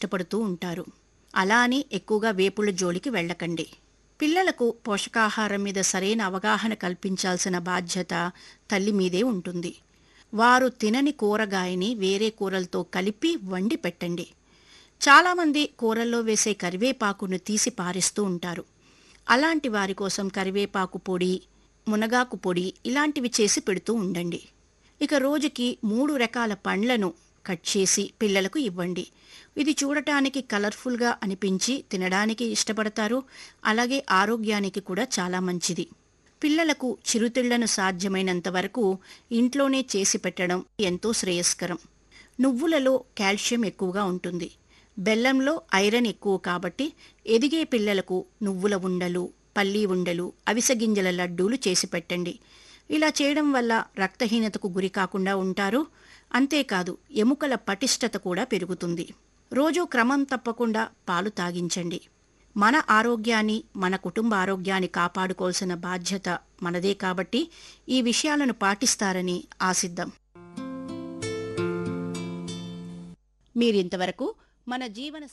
ఇష్టపడుతూ ఉంటారు అలా అని ఎక్కువగా వేపుళ్ళ జోలికి వెళ్ళకండి పిల్లలకు పోషకాహారం మీద సరైన అవగాహన కల్పించాల్సిన బాధ్యత తల్లి మీదే ఉంటుంది వారు తినని కూరగాయని వేరే కూరలతో కలిపి వండి పెట్టండి చాలామంది కూరల్లో వేసే కరివేపాకును తీసి పారేస్తూ ఉంటారు అలాంటి వారి కోసం కరివేపాకు పొడి మునగాకు పొడి ఇలాంటివి చేసి పెడుతూ ఉండండి ఇక రోజుకి మూడు రకాల పండ్లను కట్ చేసి పిల్లలకు ఇవ్వండి ఇది చూడటానికి కలర్ఫుల్గా అనిపించి తినడానికి ఇష్టపడతారు అలాగే ఆరోగ్యానికి కూడా చాలా మంచిది పిల్లలకు చిరుతిళ్లను సాధ్యమైనంత వరకు ఇంట్లోనే చేసి పెట్టడం ఎంతో శ్రేయస్కరం నువ్వులలో కాల్షియం ఎక్కువగా ఉంటుంది బెల్లంలో ఐరన్ ఎక్కువ కాబట్టి ఎదిగే పిల్లలకు నువ్వుల ఉండలు పల్లీ ఉండలు అవిసె గింజల లడ్డూలు చేసి పెట్టండి ఇలా చేయడం వల్ల రక్తహీనతకు గురి కాకుండా ఉంటారు అంతేకాదు ఎముకల పటిష్టత కూడా పెరుగుతుంది రోజూ క్రమం తప్పకుండా పాలు తాగించండి మన ఆరోగ్యాన్ని మన కుటుంబ ఆరోగ్యాన్ని కాపాడుకోవాల్సిన బాధ్యత మనదే కాబట్టి ఈ విషయాలను పాటిస్తారని ఆశిద్దాం మీరింతవరకు మన జీవన